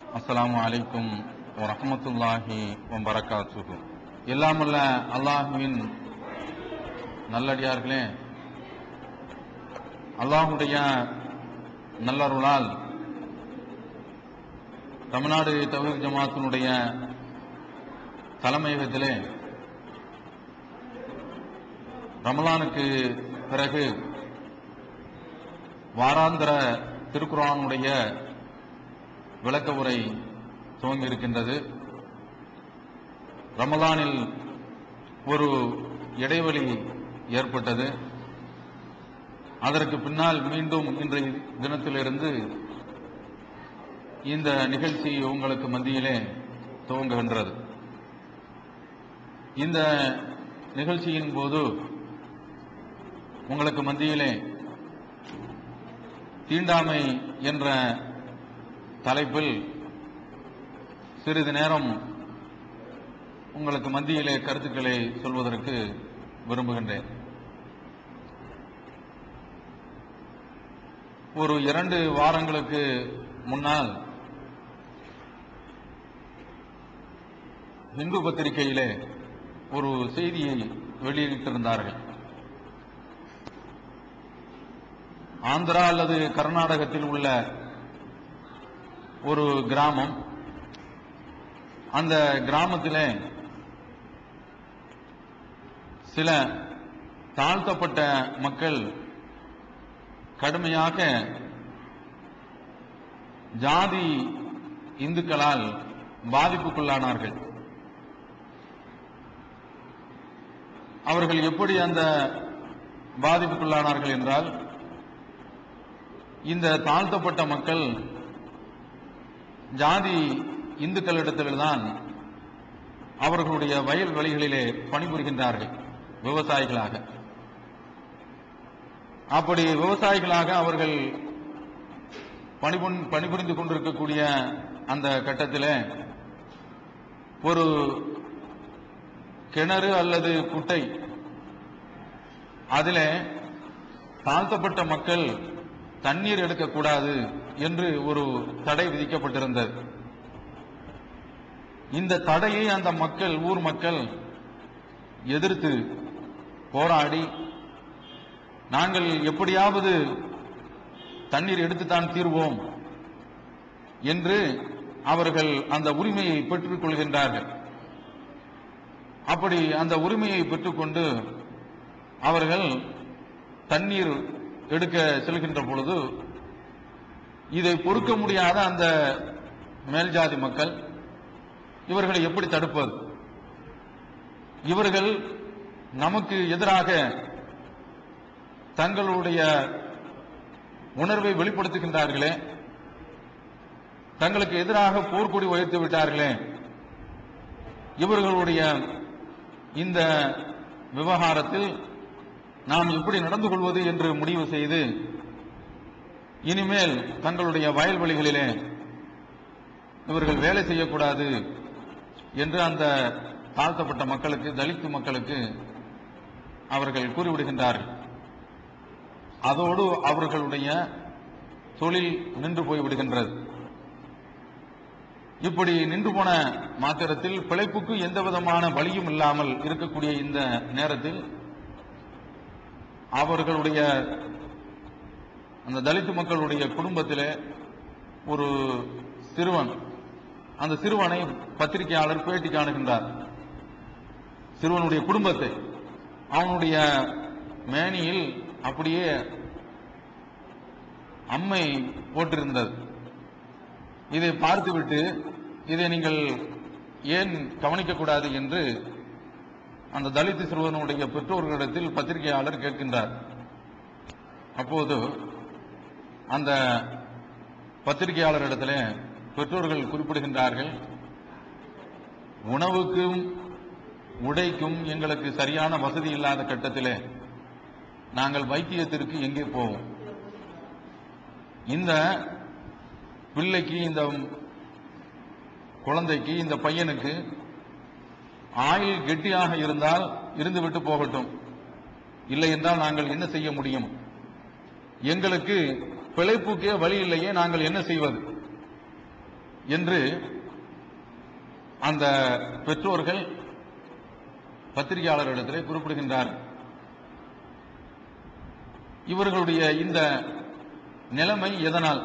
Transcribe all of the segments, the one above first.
அஸ்ஸலாமு அலைக்கும் வரஹ்மத்துல்லாஹி வபரகாத்துஹு எல்லாமல்ல அல்லாஹுவின் நல்லடியார்களே அல்லாஹுடைய நல்லருளால் தமிழ்நாடு தௌஹீத் ஜமாத்தினுடைய தலைமையகத்திலே ரமலானுக்கு பிறகு வாராந்திர திருக்குரானுடைய விளக்க உரை துவங்கி இருக்கின்றது ரமலானில் ஒரு இடைவெளி ஏற்பட்டது அதற்கு பின்னால் மீண்டும் இன்றைய தினத்திலிருந்து இந்த நிகழ்ச்சி உங்களுக்கு மத்தியிலே துவங்குகின்றது இந்த நிகழ்ச்சியின் போது உங்களுக்கு மத்தியிலே தீண்டாமை என்ற தலைப்பில் சிறிது நேரம் உங்களுக்கு மத்தியிலே கருத்துக்களை சொல்வதற்கு விரும்புகின்றேன் ஒரு இரண்டு வாரங்களுக்கு முன்னால் இந்து பத்திரிகையிலே ஒரு செய்தியை வெளியிட்டிருந்தார்கள் ஆந்திரா அல்லது கர்நாடகத்தில் உள்ள ஒரு கிராமம் அந்த கிராமத்திலே சில தாழ்த்தப்பட்ட மக்கள் கடுமையாக ஜாதி இந்துக்களால் பாதிப்புக்குள்ளானார்கள் அவர்கள் எப்படி அந்த பாதிப்புக்குள்ளானார்கள் என்றால் இந்த தாழ்த்தப்பட்ட மக்கள் ஜாதி இந்துக்களிடத்தில்தான் அவர்களுடைய வயல் வெளிகளிலே பணிபுரிகின்றார்கள் விவசாயிகளாக அப்படி விவசாயிகளாக அவர்கள் பணிபுரி பணிபுரிந்து கொண்டிருக்கக்கூடிய அந்த கட்டத்தில் ஒரு கிணறு அல்லது குட்டை அதில் தாழ்த்தப்பட்ட மக்கள் தண்ணீர் எடுக்கக்கூடாது என்று ஒரு தடை விதிக்கப்பட்டிருந்தது இந்த தடையை அந்த மக்கள் ஊர் மக்கள் எதிர்த்து போராடி நாங்கள் எப்படியாவது தண்ணீர் எடுத்துத்தான் தீர்வோம் என்று அவர்கள் அந்த உரிமையை பெற்றுக் கொள்கின்றார்கள் அப்படி அந்த உரிமையை பெற்றுக்கொண்டு அவர்கள் தண்ணீர் எடுக்க செல்கின்ற பொழுது இதை பொறுக்க முடியாத அந்த மேல்ஜாதி மக்கள் இவர்களை எப்படி தடுப்பது இவர்கள் நமக்கு எதிராக தங்களுடைய உணர்வை வெளிப்படுத்துகின்றார்களே தங்களுக்கு எதிராக போர்க்கொடி உயர்த்து விட்டார்களே இவர்களுடைய இந்த விவகாரத்தில் நாம் எப்படி நடந்து கொள்வது என்று முடிவு செய்து இனிமேல் தங்களுடைய வயல்வெளிகளிலே இவர்கள் வேலை செய்யக்கூடாது என்று அந்த தாழ்த்தப்பட்ட மக்களுக்கு தலித்து மக்களுக்கு அவர்கள் கூறிவிடுகின்றார்கள் அதோடு அவர்களுடைய தொழில் நின்று போய்விடுகின்றது இப்படி நின்று போன மாத்திரத்தில் பிழைப்புக்கு எந்த விதமான வழியும் இல்லாமல் இருக்கக்கூடிய இந்த நேரத்தில் அவர்களுடைய அந்த தலித்து மக்களுடைய குடும்பத்திலே ஒரு சிறுவன் அந்த சிறுவனை பத்திரிகையாளர் பேட்டி காணுகின்றார் சிறுவனுடைய குடும்பத்தை அவனுடைய மேனியில் அப்படியே அம்மை போட்டிருந்தது இதை பார்த்துவிட்டு இதை நீங்கள் ஏன் கவனிக்கக்கூடாது என்று அந்த தலித் சிறுவனுடைய பெற்றோர்களிடத்தில் பத்திரிகையாளர் கேட்கின்றார் அப்போது அந்த பத்திரிகையாளரிடத்தில் பெற்றோர்கள் குறிப்பிடுகின்றார்கள் உணவுக்கும் உடைக்கும் எங்களுக்கு சரியான வசதி இல்லாத கட்டத்திலே நாங்கள் வைத்தியத்திற்கு எங்கே போவோம் இந்த பிள்ளைக்கு இந்த குழந்தைக்கு இந்த பையனுக்கு ஆயில் கெட்டியாக இருந்தால் இருந்துவிட்டு போகட்டும் இல்லை என்றால் நாங்கள் என்ன செய்ய முடியும் எங்களுக்கு பிழைப்புக்கே வழி இல்லையே நாங்கள் என்ன செய்வது என்று அந்த பெற்றோர்கள் பத்திரிகையாளர்களிடத்திலே குறிப்பிடுகின்றார் இவர்களுடைய இந்த நிலைமை எதனால்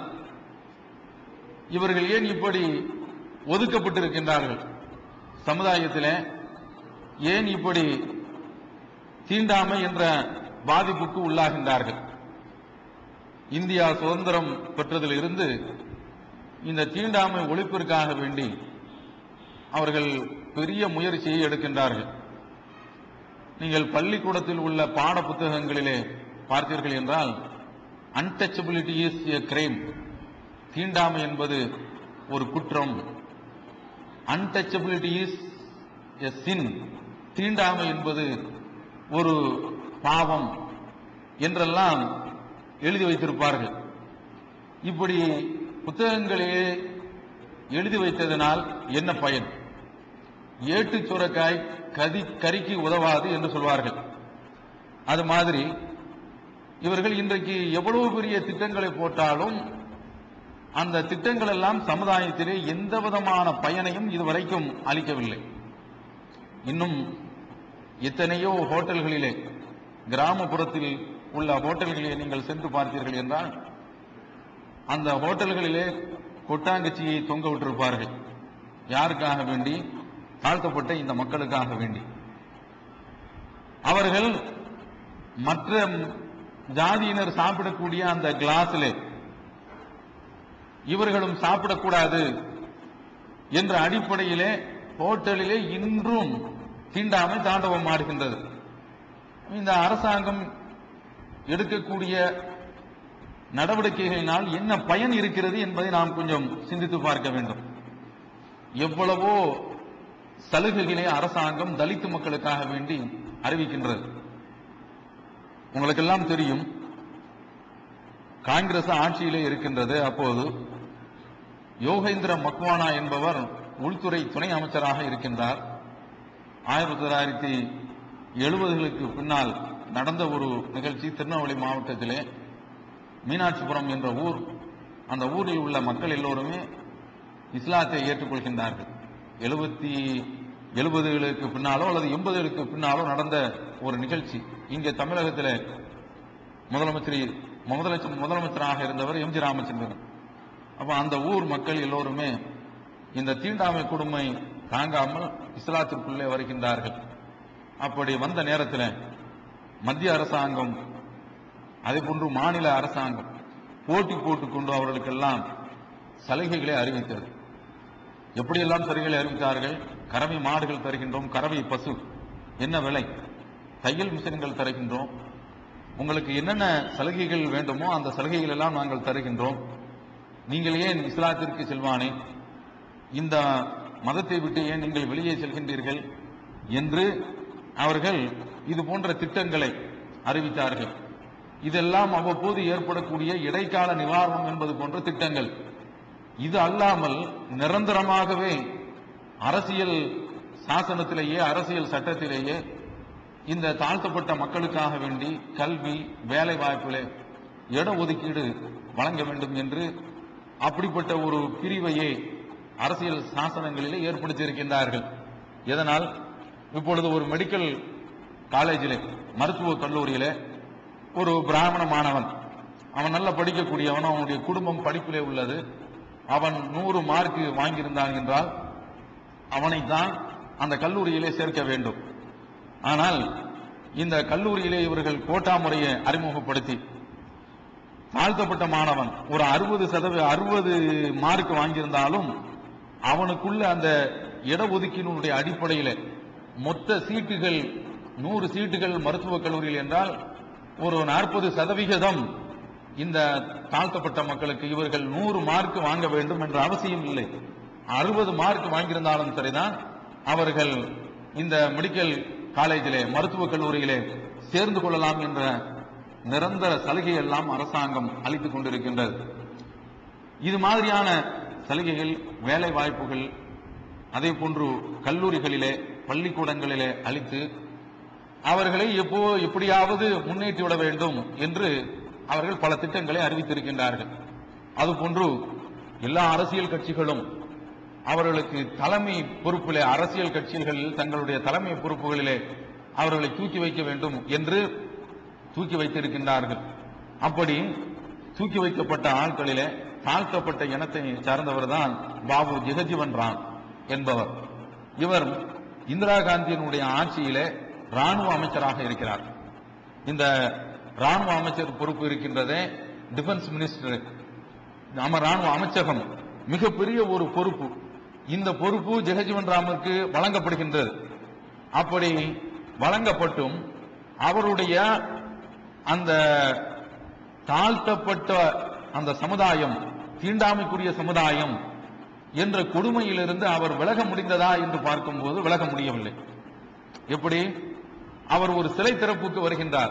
இவர்கள் ஏன் இப்படி ஒதுக்கப்பட்டிருக்கின்றார்கள் சமுதாயத்திலே ஏன் இப்படி தீண்டாமை என்ற பாதிப்புக்கு உள்ளாகின்றார்கள் இந்தியா சுதந்திரம் பெற்றதிலிருந்து இந்த தீண்டாமை ஒழிப்பிற்காக வேண்டி அவர்கள் பெரிய முயற்சியை எடுக்கின்றார்கள் நீங்கள் பள்ளிக்கூடத்தில் உள்ள பாட புத்தகங்களிலே பார்த்தீர்கள் என்றால் அன்டச்சபிலிட்டி இஸ் எ கிரைம் தீண்டாமை என்பது ஒரு குற்றம் அன்டச்சபிலிட்டி இஸ் எ சின் தீண்டாமை என்பது ஒரு பாவம் என்றெல்லாம் எழுதி வைத்திருப்பார்கள் இப்படி புத்தகங்களிலே எழுதி வைத்ததனால் என்ன பயன் ஏட்டு சுரக்காய் கதி கறிக்கு உதவாது என்று சொல்வார்கள் அது மாதிரி இவர்கள் இன்றைக்கு எவ்வளவு பெரிய திட்டங்களை போட்டாலும் அந்த திட்டங்கள் எல்லாம் சமுதாயத்திலே எந்த விதமான பயனையும் இதுவரைக்கும் அளிக்கவில்லை இன்னும் எத்தனையோ ஹோட்டல்களிலே கிராமப்புறத்தில் உள்ள ஹோட்டல்களிலே நீங்கள் சென்று பார்த்தீர்கள் என்றால் அந்த ஹோட்டல்களிலே கொட்டாங்கச்சியை தொங்க விட்டிருப்பார்கள் யாருக்காக வேண்டி தாழ்த்தப்பட்ட இந்த மக்களுக்காக வேண்டி அவர்கள் மற்ற ஜாதியினர் சாப்பிடக்கூடிய அந்த கிளாஸிலே இவர்களும் சாப்பிடக்கூடாது என்ற அடிப்படையிலே ஹோட்டலிலே இன்றும் தீண்டாமை தாண்டவம் ஆடுகின்றது இந்த அரசாங்கம் எடுக்கக்கூடிய நடவடிக்கைகளினால் என்ன பயன் இருக்கிறது என்பதை நாம் கொஞ்சம் சிந்தித்து பார்க்க வேண்டும் எவ்வளவோ சலுகைகளை அரசாங்கம் தலித்து மக்களுக்காக வேண்டி அறிவிக்கின்றது உங்களுக்கெல்லாம் தெரியும் காங்கிரஸ் ஆட்சியிலே இருக்கின்றது அப்போது யோகேந்திர மக்வானா என்பவர் உள்துறை துணை அமைச்சராக இருக்கின்றார் ஆயிரத்தி தொள்ளாயிரத்தி எழுபதுகளுக்கு பின்னால் நடந்த ஒரு நிகழ்ச்சி திருநெல்வேலி மாவட்டத்திலே மீனாட்சிபுரம் என்ற ஊர் அந்த ஊரில் உள்ள மக்கள் எல்லோருமே இஸ்லாத்தை ஏற்றுக்கொள்கின்றார்கள் எழுபத்தி எழுபதுகளுக்கு பின்னாலோ அல்லது எண்பதுகளுக்கு பின்னாலோ நடந்த ஒரு நிகழ்ச்சி இங்கே தமிழகத்தில் முதலமைச்சர் முதலமைச்சர் முதலமைச்சராக இருந்தவர் எம்ஜி ராமச்சந்திரன் அப்ப அந்த ஊர் மக்கள் எல்லோருமே இந்த தீண்டாமை கொடுமை தாங்காமல் இஸ்லாத்திற்குள்ளே வருகின்றார்கள் அப்படி வந்த நேரத்தில் மத்திய அரசாங்கம் அதே போன்று மாநில அரசாங்கம் போட்டி போட்டுக்கொண்டு அவர்களுக்கெல்லாம் சலுகைகளை அறிவித்தது எப்படியெல்லாம் சலுகைகளை அறிவித்தார்கள் கறவை மாடுகள் தருகின்றோம் கறவை பசு என்ன விலை தையல் மிஷின்கள் தருகின்றோம் உங்களுக்கு என்னென்ன சலுகைகள் வேண்டுமோ அந்த சலுகைகள் எல்லாம் நாங்கள் தருகின்றோம் நீங்கள் ஏன் இஸ்லாத்திற்கு செல்வானே இந்த மதத்தை விட்டு ஏன் நீங்கள் வெளியே செல்கின்றீர்கள் என்று அவர்கள் இது போன்ற திட்டங்களை அறிவித்தார்கள் இதெல்லாம் அவ்வப்போது ஏற்படக்கூடிய இடைக்கால நிவாரணம் என்பது போன்ற திட்டங்கள் இது அல்லாமல் நிரந்தரமாகவே அரசியல் சாசனத்திலேயே அரசியல் சட்டத்திலேயே இந்த தாழ்த்தப்பட்ட மக்களுக்காக வேண்டி கல்வி வேலை வாய்ப்பிலே இட ஒதுக்கீடு வழங்க வேண்டும் என்று அப்படிப்பட்ட ஒரு பிரிவையே அரசியல் சாசனங்களிலே ஏற்படுத்தியிருக்கின்றார்கள் இதனால் இப்பொழுது ஒரு மெடிக்கல் காலேஜிலே மருத்துவக் கல்லூரியிலே ஒரு பிராமண மாணவன் அவன் நல்லா படிக்கக்கூடியவன் அவனுடைய குடும்பம் படிப்பிலே உள்ளது அவன் நூறு மார்க் வாங்கியிருந்தான் என்றால் அவனை தான் அந்த கல்லூரியிலே சேர்க்க வேண்டும் ஆனால் இந்த கல்லூரியிலே இவர்கள் கோட்டா முறையை அறிமுகப்படுத்தி தாழ்த்தப்பட்ட மாணவன் ஒரு அறுபது சதவீத அறுபது மார்க் வாங்கியிருந்தாலும் அவனுக்குள்ள அந்த இடஒதுக்கீடுடைய அடிப்படையில் மொத்த சீட்டுகள் நூறு சீட்டுகள் மருத்துவக் கல்லூரியில் என்றால் ஒரு நாற்பது சதவிகிதம் இந்த தாழ்த்தப்பட்ட மக்களுக்கு இவர்கள் நூறு மார்க் வாங்க வேண்டும் என்ற அவசியம் இல்லை அறுபது மார்க் வாங்கியிருந்தாலும் சரிதான் அவர்கள் இந்த மெடிக்கல் காலேஜிலே மருத்துவக் கல்லூரியிலே சேர்ந்து கொள்ளலாம் என்ற நிரந்தர சலுகை எல்லாம் அரசாங்கம் அளித்துக் கொண்டிருக்கின்றது இது மாதிரியான சலுகைகள் வேலை வாய்ப்புகள் அதே போன்று கல்லூரிகளிலே பள்ளிக்கூடங்களிலே அளித்து அவர்களை எப்போ எப்படியாவது முன்னேற்றி விட வேண்டும் என்று அவர்கள் பல திட்டங்களை அறிவித்திருக்கின்றார்கள் அதுபோன்று எல்லா அரசியல் கட்சிகளும் அவர்களுக்கு தலைமை பொறுப்பிலே அரசியல் கட்சிகளில் தங்களுடைய தலைமை பொறுப்புகளிலே அவர்களை தூக்கி வைக்க வேண்டும் என்று தூக்கி வைத்திருக்கின்றார்கள் அப்படி தூக்கி வைக்கப்பட்ட ஆட்களிலே தாழ்த்தப்பட்ட இனத்தை சார்ந்தவர் தான் பாபு ஜெகஜீவன் ராம் என்பவர் இவர் இந்திரா காந்தியினுடைய ஆட்சியிலே ராணுவ அமைச்சராக இருக்கிறார் இந்த ராணுவ அமைச்சர் பொறுப்பு இருக்கின்றதே டிஃபென்ஸ் மினிஸ்டர் நம்ம ராணுவ அமைச்சகம் மிகப்பெரிய ஒரு பொறுப்பு இந்த பொறுப்பு ஜெகஜீவன் ராமுக்கு வழங்கப்படுகின்றது அப்படி வழங்கப்பட்டும் அவருடைய அந்த தாழ்த்தப்பட்ட அந்த சமுதாயம் தீண்டாமைக்குரிய சமுதாயம் என்ற கொடுமையிலிருந்து அவர் விலக முடிந்ததா என்று பார்க்கும்போது விலக முடியவில்லை எப்படி அவர் ஒரு சிலை திறப்புக்கு வருகின்றார்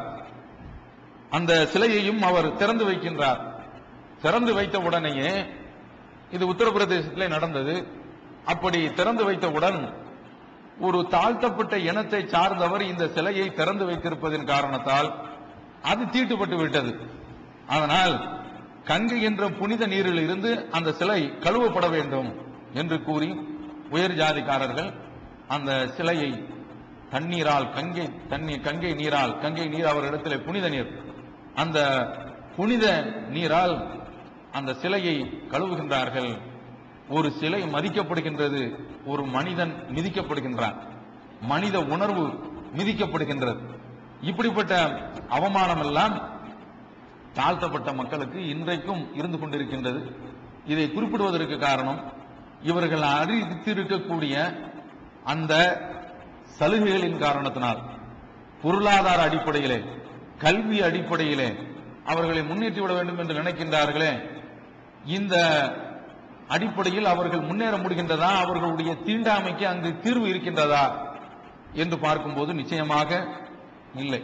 அந்த சிலையையும் அவர் திறந்து வைக்கின்றார் திறந்து வைத்த உடனேயே இது உத்தரப்பிரதேசத்திலே நடந்தது அப்படி திறந்து வைத்தவுடன் ஒரு தாழ்த்தப்பட்ட இனத்தை சார்ந்தவர் இந்த சிலையை திறந்து வைத்திருப்பதன் காரணத்தால் அது தீட்டுப்பட்டு விட்டது அதனால் கங்கை என்ற புனித நீரில் இருந்து அந்த சிலை கழுவப்பட வேண்டும் என்று கூறி உயர் ஜாதிக்காரர்கள் அந்த சிலையை தண்ணீரால் கங்கை தண்ணீர் கங்கை நீரால் கங்கை நீர் அவரிடத்திலே புனித நீர் அந்த புனித நீரால் அந்த சிலையை கழுவுகின்றார்கள் ஒரு சிலை மதிக்கப்படுகின்றது ஒரு மனிதன் மிதிக்கப்படுகின்றான் மனித உணர்வு மிதிக்கப்படுகின்றது இப்படிப்பட்ட அவமானம் எல்லாம் தாழ்த்தப்பட்ட மக்களுக்கு இன்றைக்கும் இருந்து கொண்டிருக்கின்றது இதை குறிப்பிடுவதற்கு காரணம் இவர்கள் அறிவித்திருக்கக்கூடிய அந்த சலுகைகளின் காரணத்தினால் பொருளாதார அடிப்படையிலே கல்வி அடிப்படையிலே அவர்களை முன்னேற்றி விட வேண்டும் என்று நினைக்கின்றார்களே இந்த அடிப்படையில் அவர்கள் முன்னேற முடிகின்றதா அவர்களுடைய தீண்டாமைக்கு அங்கு தீர்வு இருக்கின்றதா என்று பார்க்கும்போது நிச்சயமாக இல்லை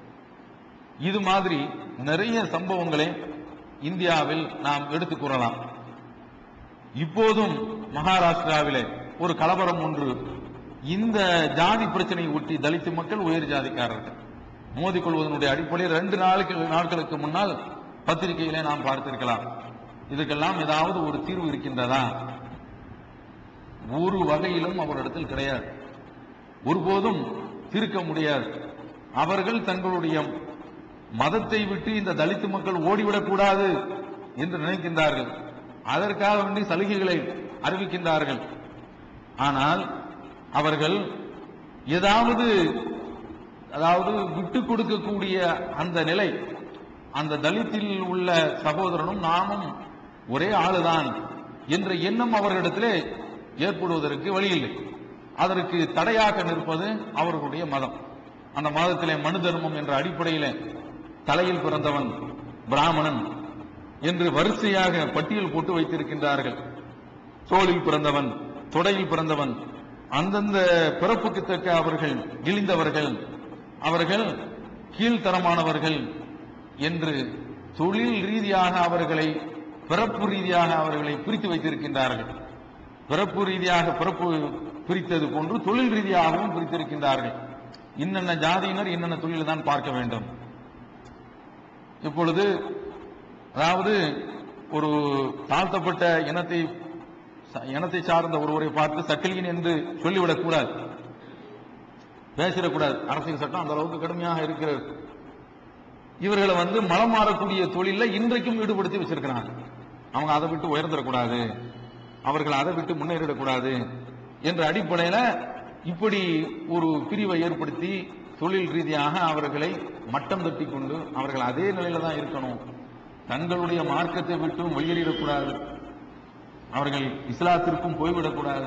இது மாதிரி நிறைய சம்பவங்களை இந்தியாவில் நாம் எடுத்துக் கூறலாம் இப்போதும் மகாராஷ்டிராவிலே ஒரு கலவரம் ஒன்று இந்த ஜாதி பிரச்சனையை ஒட்டி தலித்து மக்கள் உயர் ஜாதிக்காரர்கள் மோதிக்கொள்வதனுடைய அடிப்படையில் ரெண்டு நாளுக்கு நாட்களுக்கு முன்னால் பத்திரிகையிலே நாம் பார்த்திருக்கலாம் இதுக்கெல்லாம் ஏதாவது ஒரு தீர்வு இருக்கின்றதா ஒரு வகையிலும் அவரிடத்தில் கிடையாது ஒருபோதும் தீர்க்க முடியாது அவர்கள் தங்களுடைய மதத்தை விட்டு இந்த தலித்து மக்கள் ஓடிவிடக் கூடாது என்று நினைக்கின்றார்கள் அதற்காக வேண்டி சலுகைகளை அறிவிக்கின்றார்கள் ஆனால் அவர்கள் ஏதாவது அதாவது விட்டு கொடுக்கக்கூடிய அந்த நிலை அந்த தலித்தில் உள்ள சகோதரனும் நாமும் ஒரே ஆளுதான் என்ற எண்ணம் அவர்களிடத்திலே ஏற்படுவதற்கு வழியில்லை அதற்கு தடையாக நிற்பது அவர்களுடைய மதம் அந்த மதத்திலே மனு தர்மம் என்ற அடிப்படையிலே தலையில் பிறந்தவன் பிராமணன் என்று வரிசையாக பட்டியல் போட்டு வைத்திருக்கின்றார்கள் தோளில் பிறந்தவன் தொடையில் பிறந்தவன் அந்தந்த பிறப்புக்கு தக்க அவர்கள் இழிந்தவர்கள் அவர்கள் கீழ்த்தரமானவர்கள் என்று தொழில் ரீதியாக அவர்களை பிறப்பு ரீதியாக அவர்களை பிரித்து வைத்திருக்கின்றார்கள் பிறப்பு ரீதியாக பிறப்பு பிரித்தது போன்று தொழில் ரீதியாகவும் பிரித்திருக்கின்றார்கள் இன்னென்ன ஜாதியினர் இன்னென்ன தொழிலை தான் பார்க்க வேண்டும் இப்பொழுது அதாவது ஒரு தாழ்த்தப்பட்ட இனத்தை இனத்தை சார்ந்த ஒருவரை பார்த்து சக்கிலியன் என்று சொல்லிவிடக் கூடாது பேசிடக்கூடாது அரசியல் சட்டம் அந்த அளவுக்கு கடுமையாக இருக்கிறது இவர்களை வந்து மலம் மாறக்கூடிய தொழில இன்றைக்கும் ஈடுபடுத்தி வச்சிருக்கிறாங்க அவங்க அதை விட்டு உயர்ந்துடக்கூடாது அவர்கள் அதை விட்டு முன்னேறிடக்கூடாது என்ற அடிப்படையில இப்படி ஒரு பிரிவை ஏற்படுத்தி தொழில் ரீதியாக அவர்களை மட்டம் தட்டி கொண்டு அவர்கள் அதே நிலையில தான் இருக்கணும் தங்களுடைய மார்க்கத்தை விட்டும் வெளியேறிடக்கூடாது அவர்கள் இஸ்லாத்திற்கும் போய்விடக்கூடாது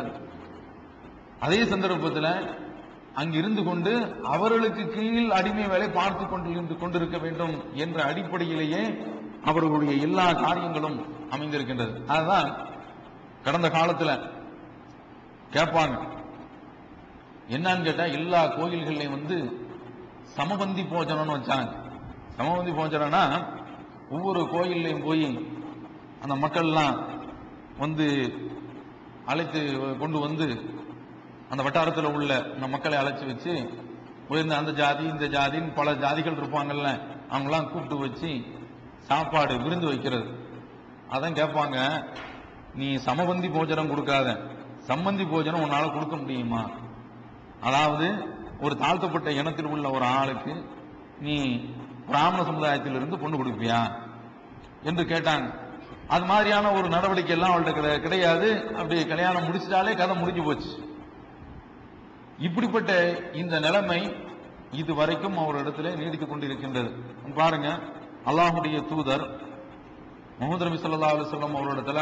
அதே சந்தர்ப்பத்தில் அங்கிருந்து கொண்டு அவர்களுக்கு கீழ் அடிமை வேலை பார்த்து கொண்டு இருந்து கொண்டிருக்க வேண்டும் என்ற அடிப்படையிலேயே அவர்களுடைய எல்லா காரியங்களும் அமைந்திருக்கின்றது அதுதான் கடந்த காலத்துல கேட்பாங்க என்னன்னு கேட்டா எல்லா கோயில்கள்லையும் வந்து சமபந்தி போஜனம்னு வச்சாங்க சமபந்தி போஜனம்னா ஒவ்வொரு கோயில்லையும் போய் அந்த மக்கள்லாம் வந்து அழைத்து கொண்டு வந்து அந்த வட்டாரத்தில் உள்ள அந்த மக்களை அழைச்சி வச்சு உயர்ந்த அந்த ஜாதி இந்த ஜாதின்னு பல ஜாதிகள் இருப்பாங்கல்ல அவங்களாம் கூப்பிட்டு வச்சு சாப்பாடு விருந்து வைக்கிறது அதான் கேட்பாங்க நீ சமபந்தி போஜனம் கொடுக்காத சம்மந்தி போஜனம் உன்னால கொடுக்க முடியுமா அதாவது ஒரு தாழ்த்தப்பட்ட இனத்தில் உள்ள ஒரு ஆளுக்கு நீ பிராமண சமுதாயத்திலிருந்து பொண்ணு கொடுப்பியா என்று கேட்டாங்க அது மாதிரியான ஒரு நடவடிக்கை எல்லாம் அவள்கிட்ட கிடை- கிடையாது அப்படி கல்யாணம் முடிச்சிட்டாலே கதை முடிஞ்சு போச்சு இப்படிப்பட்ட இந்த நிலைமை இது வரைக்கும் அவரிடத்திலே நீடித்துக் கொண்டிருக்கின்றது பாருங்க அல்லாஹுடைய தூதர் முகமது நபி ஸல்லல்லாஹு அலைஹி வஸல்லம் அவரிடத்துல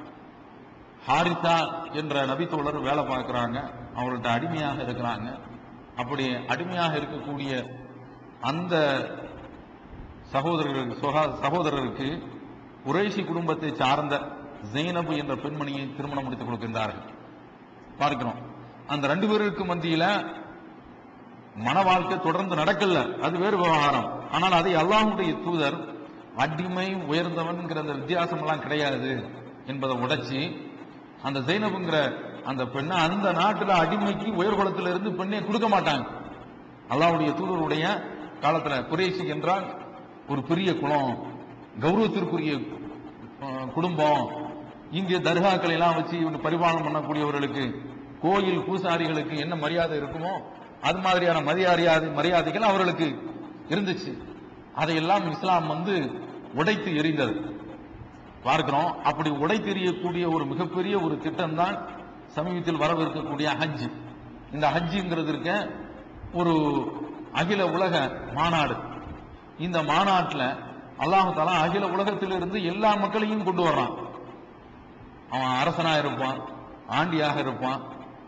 ஹாரிசா என்ற நபித்தோழர் வேலை பார்க்கறாங்க அவர்கிட்ட அடிமையாக இருக்கிறாங்க அப்படி அடிமையாக இருக்கக்கூடிய அந்த சகோதரர்களுக்கு சுகா- சகோதரருக்கு குறைஷி குடும்பத்தை சார்ந்த ஜெய்னபு என்ற பெண்மணியை திருமணம் முடித்துக் கொடுக்கின்றார்கள் பார்க்கிறோம் அந்த ரெண்டு பேருக்கு மத்தியில மன வாழ்க்கை தொடர்ந்து நடக்கல அது வேறு விவகாரம் ஆனால் அதை அல்லாஹ்வுடைய தூதர் அடிமை உயர்ந்தவன்ங்கிற அந்த வித்தியாசம் எல்லாம் கிடையாது என்பதை உடைச்சி அந்த ஜெய்னபுங்கிற அந்த பெண்ணை அந்த நாட்டுல அடிமைக்கு உயர்குலத்துல இருந்து பெண்ணை கொடுக்க மாட்டாங்க அல்லாஹ்வுடைய தூதருடைய காலத்துல குறைசி என்றால் ஒரு பெரிய குலம் கௌரவத்திற்குரிய அஹ், குடும்பம் இங்கே தர்காக்களை எல்லாம் வச்சு இவங்க பரிபாலனம் பண்ணக்கூடியவர்களுக்கு கோயில் பூசாரிகளுக்கு என்ன மரியாதை இருக்குமோ அது மாதிரியான மரியாதை மரியாதைகள் அவர்களுக்கு இருந்துச்சு அதையெல்லாம் இஸ்லாம் வந்து உடைத்து எறிந்தது பார்க்கிறோம் அப்படி உடைத்தெறியக்கூடிய ஒரு மிகப்பெரிய ஒரு திட்டம் தான் சமீபத்தில் வரவிருக்கக்கூடிய ஹஜ் இந்த ஹஜ்ஜுங்கிறது இருக்க ஒரு அகில உலக மாநாடு இந்த மாநாட்டில் அல்லாஹு தாலா அகில உலகத்திலிருந்து எல்லா மக்களையும் கொண்டு வர்றான் அவன் அரசனா இருப்பான் ஆண்டியாக இருப்பான்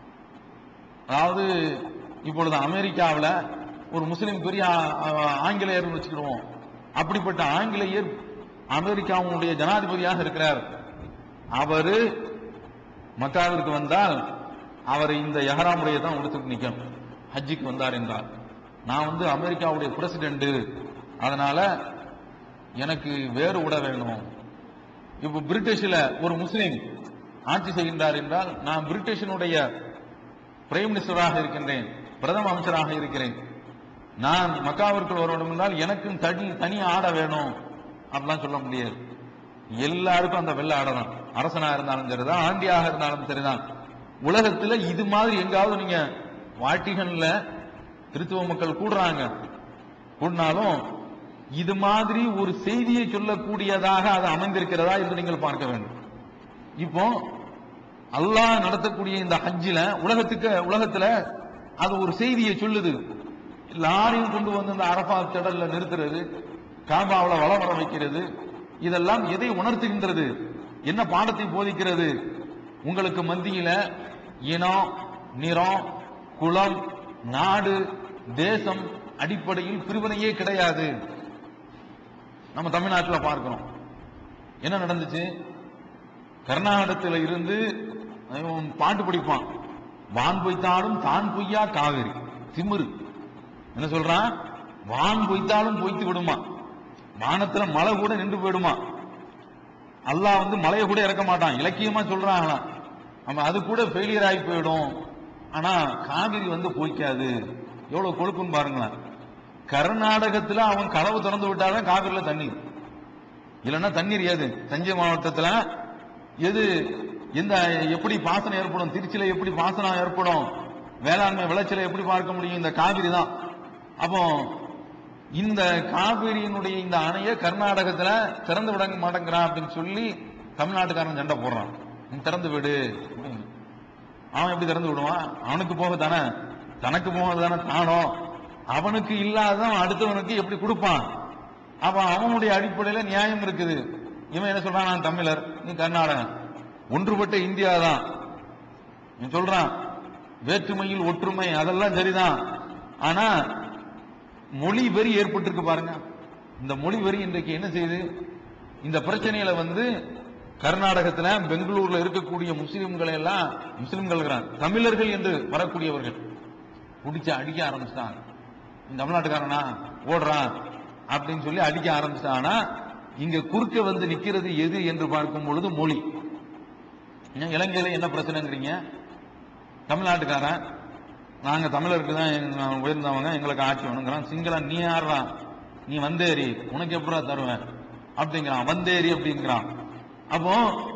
அதாவது இப்பொழுது அமெரிக்காவில் ஒரு முஸ்லிம் பெரிய ஆ- ஆங்கிலேயர்னு வச்சுக்கிடுவோம் அப்படிப்பட்ட ஆங்கிலேயர் அமெரிக்காவுடைய ஜனாதிபதியாக இருக்கிறார் அவரு மக்காவிற்கு வந்தால் அவர் இந்த எஹராமுடைய தான் உடுத்துட்டு நிக்கணும் ஹஜ்ஜிக்கு வந்தார் என்றார் நான் வந்து அமெரிக்காவுடைய பிரசிடென்ட் அதனால எனக்கு வேறு உட வேணும் இப்ப பிரிட்டிஷ்ல ஒரு முஸ்லீம் ஆட்சி செய்கின்றார் என்றால் நான் பிரிட்டிஷினுடைய பிரைம் மினிஸ்டராக இருக்கின்றேன் பிரதம அமைச்சராக இருக்கிறேன் நான் மக்காவிற்குள் வர வேண்டும் என்றால் எனக்கும் தனி தனி ஆடை வேணும் அப்படிலாம் சொல்ல முடியாது எல்லாருக்கும் அந்த வெள்ளை ஆடை தான் அரசனா இருந்தாலும் சரிதான் ஆண்டியாக இருந்தாலும் சரிதான் உலகத்துல இது மாதிரி எங்காவது நீங்க வாட்டிகன்ல கிறிஸ்துவ மக்கள் கூடுறாங்க கூடினாலும் இது மாதிரி ஒரு செய்தியை சொல்லக்கூடியதாக அது அமைந்திருக்கிறதா என்று நீங்கள் பார்க்க வேண்டும் இப்போ அல்லாஹ் நடத்தக்கூடிய இந்த ஹஜ்ஜில உலகத்துக்கு உலகத்துல அது ஒரு செய்தியை சொல்லுது எல்லாரையும் கொண்டு வந்து இந்த அரபா திடல்ல நிறுத்துறது காபாவுல வளம் வர வைக்கிறது இதெல்லாம் எதை உணர்த்துகின்றது என்ன பாடத்தை போதிக்கிறது உங்களுக்கு மத்தியில இனம் நிறம் குலம் நாடு தேசம் அடிப்படையில் பிரிவினையே கிடையாது நம்ம தமிழ்நாட்டில் பார்க்கிறோம் என்ன நடந்துச்சு கர்நாடகத்தில் இருந்து அவன் பாட்டு படிப்பான் வான் பொய்த்தாலும் தான் பொய்யா காவிரி திமிரு என்ன சொல்றான் வான் பொய்த்தாலும் பொய்த்து விடுமா வானத்துல மழை கூட நின்று போயிடுமா அல்லாஹ் வந்து மழையை கூட இறக்க மாட்டான் இலக்கியமா சொல்றாங்களாம் நம்ம அது கூட ஃபெயிலியர் ஆகி போயிடும் ஆனா காவிரி வந்து பொய்க்காது எவ்வளவு கொழுப்புன்னு பாருங்களேன் கர்நாடகத்துல அவன் கதவு திறந்து விட்டாதான் காவிரியில தண்ணீர் இல்லைன்னா தண்ணீர் ஏது தஞ்சை மாவட்டத்துல எது எந்த எப்படி பாசனம் ஏற்படும் திருச்சியில எப்படி பாசனம் ஏற்படும் வேளாண்மை விளைச்சலை எப்படி பார்க்க முடியும் இந்த காவிரி தான் அப்போ இந்த காவிரியினுடைய இந்த அணையை கர்நாடகத்துல திறந்து விட மாட்டேங்கிறான் அப்படின்னு சொல்லி தமிழ்நாட்டுக்காரன் சண்டை போடுறான் நீ திறந்து விடு அப்படின்னு. அவன் எப்படி திறந்து விடுவான் அவனுக்கு போக தானே தனக்கு போக தானே தானோ அவனுக்கு இல்லாதவன் அடுத்தவனுக்கு எப்படி கொடுப்பான் அப்ப அவனுடைய அடிப்படையில நியாயம் இருக்குது இவன் என்ன சொல்றான் நான் தமிழர் நீ கர்நாடகன் ஒன்றுபட்ட இந்தியா தான் நீ சொல்றான் வேற்றுமையில் ஒற்றுமை அதெல்லாம் சரிதான் ஆனா மொழி வெறி ஏற்பட்டிருக்கு பாருங்க இந்த மொழி வெறி இன்றைக்கு என்ன செய்யுது இந்த பிரச்சனையில வந்து கர்நாடகத்துல பெங்களூர்ல இருக்கக்கூடிய முஸ்லிம்களை எல்லாம் முஸ்லிம்கள் இருக்கிறாங்க. தமிழர்கள் என்று வரக்கூடியவர்கள் பிடிச்சு அடிக்க ஆரம்பிச்சிட்டாங்க இந்த தமிழ்நாட்டுக்காரனா ஓடுறான் அப்படின்னு சொல்லி அடிக்க ஆரம்பிச்சிட்டாங்கன்னா இங்க குறுக்க வந்து நிக்கிறது எது என்று பார்க்கும் பொழுது மொழி ஏன் இலங்கையில என்ன பிரச்சனைங்கிறீங்க தமிழ்நாட்டுக்காரன் நாங்க தமிழருக்கு தான் எங்க- உயர்ந்தவங்க எங்களுக்கு ஆட்சி வேணுங்கிறான் சிங்களம் நீ யாருறான் நீ வந்தேரி உனக்கு எப்படா தருவேன் அப்படிங்கிறான் வந்தேரி அப்படிங்கிறான் அப்போ